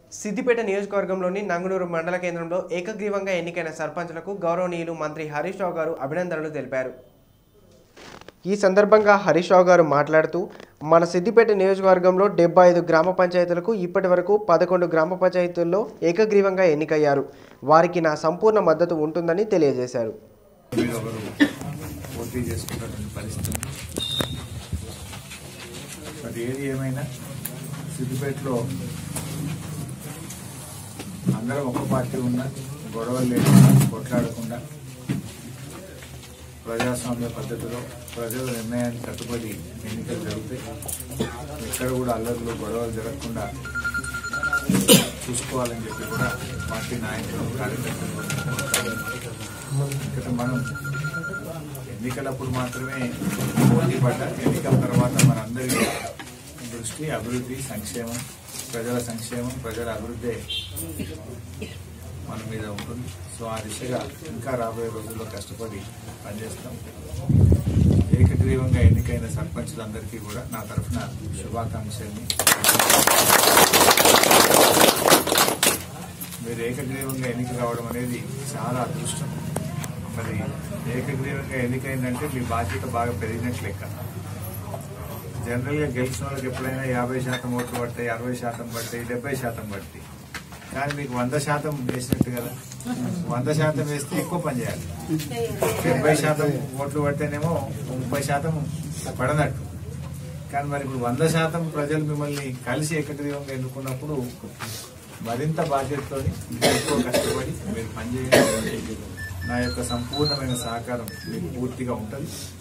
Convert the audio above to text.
సిద్దిపేట నియోజకవర్గంలోని నంగునూరు మండల కేంద్రంలో ఏకగ్రీవంగా ఎన్నికైన సర్పంచులకు గౌరవనీయులు మంత్రి హరీష్ రావు గారు అభినందనలు తెలిపారు ఈ సందర్భంగా హరీష్ రావు గారు మాట్లాడుతూ మన సిద్దిపేట నియోజకవర్గంలో డెబ్బై ఐదు గ్రామ పంచాయతీలకు ఇప్పటి వరకు పదకొండు గ్రామ పంచాయతీల్లో ఏకగ్రీవంగా ఎన్నికయ్యారు వారికి నా సంపూర్ణ మద్దతు ఉంటుందని తెలియజేశారు మీరు ఒకరు పోటీ చేసుకున్నటువంటి పరిస్థితి ఉంది. మరి ఏది ఏమైనా సిద్దిపేటలో అందరం ఒక పార్టీ ఉన్న గొడవలు లేకుండా కొట్లాడకుండా ప్రజాస్వామ్య పద్ధతిలో ప్రజల నిర్ణయానికి కట్టుబడి ఎన్నికలు జరుగుతాయి ఎక్కడ కూడా అల్లర్లు గొడవలు జరగకుండా చూసుకోవాలని చెప్పి కూడా పార్టీ నాయకులు కార్యకర్తలు కోరుతారు. ఇక్కడ మనం ఎన్నికలప్పుడు మాత్రమే పోటీ పడ్డ ఎన్నికల తర్వాత మనందరి దృష్టి అభివృద్ధి సంక్షేమం ప్రజల సంక్షేమం ప్రజల అభివృద్ధి మన మీద ఉంటుంది సో ఆ దిశగా ఇంకా రాబోయే రోజుల్లో కష్టపడి పనిచేస్తాం ఏకగ్రీవంగా ఎన్నికైన సర్పంచులందరికీ కూడా నా తరఫున శుభాకాంక్షల్ని మీరు ఏకగ్రీవంగా ఎన్నిక కావడం అనేది చాలా అదృష్టం మరి ఏకగ్రీవంగా ఎన్నికైందంటే మీ బాధ్యత బాగా పెరిగినట్లు లెక్క జనరల్గా గెలిచిన వాళ్ళకి ఎప్పుడైనా యాభై శాతం ఓట్లు పడతాయి అరవై శాతం పడతాయి డెబ్బై శాతం పడతాయి కానీ మీకు వంద శాతం వేసినట్టు కదా వంద శాతం వేస్తే ఎక్కువ పని చేయాలి డెబ్బై శాతం ఓట్లు పడితేనేమో ముప్పై శాతం పడనట్టు కానీ మరి ఇప్పుడు వంద శాతం ప్రజలు మిమ్మల్ని కలిసి ఏకగ్రీవంగా ఎన్నుకున్నప్పుడు మరింత బాధ్యతతో ఎక్కువ కష్టపడి మీరు పనిచేయాలి నా యొక్క సంపూర్ణమైన సహకారం మీకు పూర్తిగా ఉంటుంది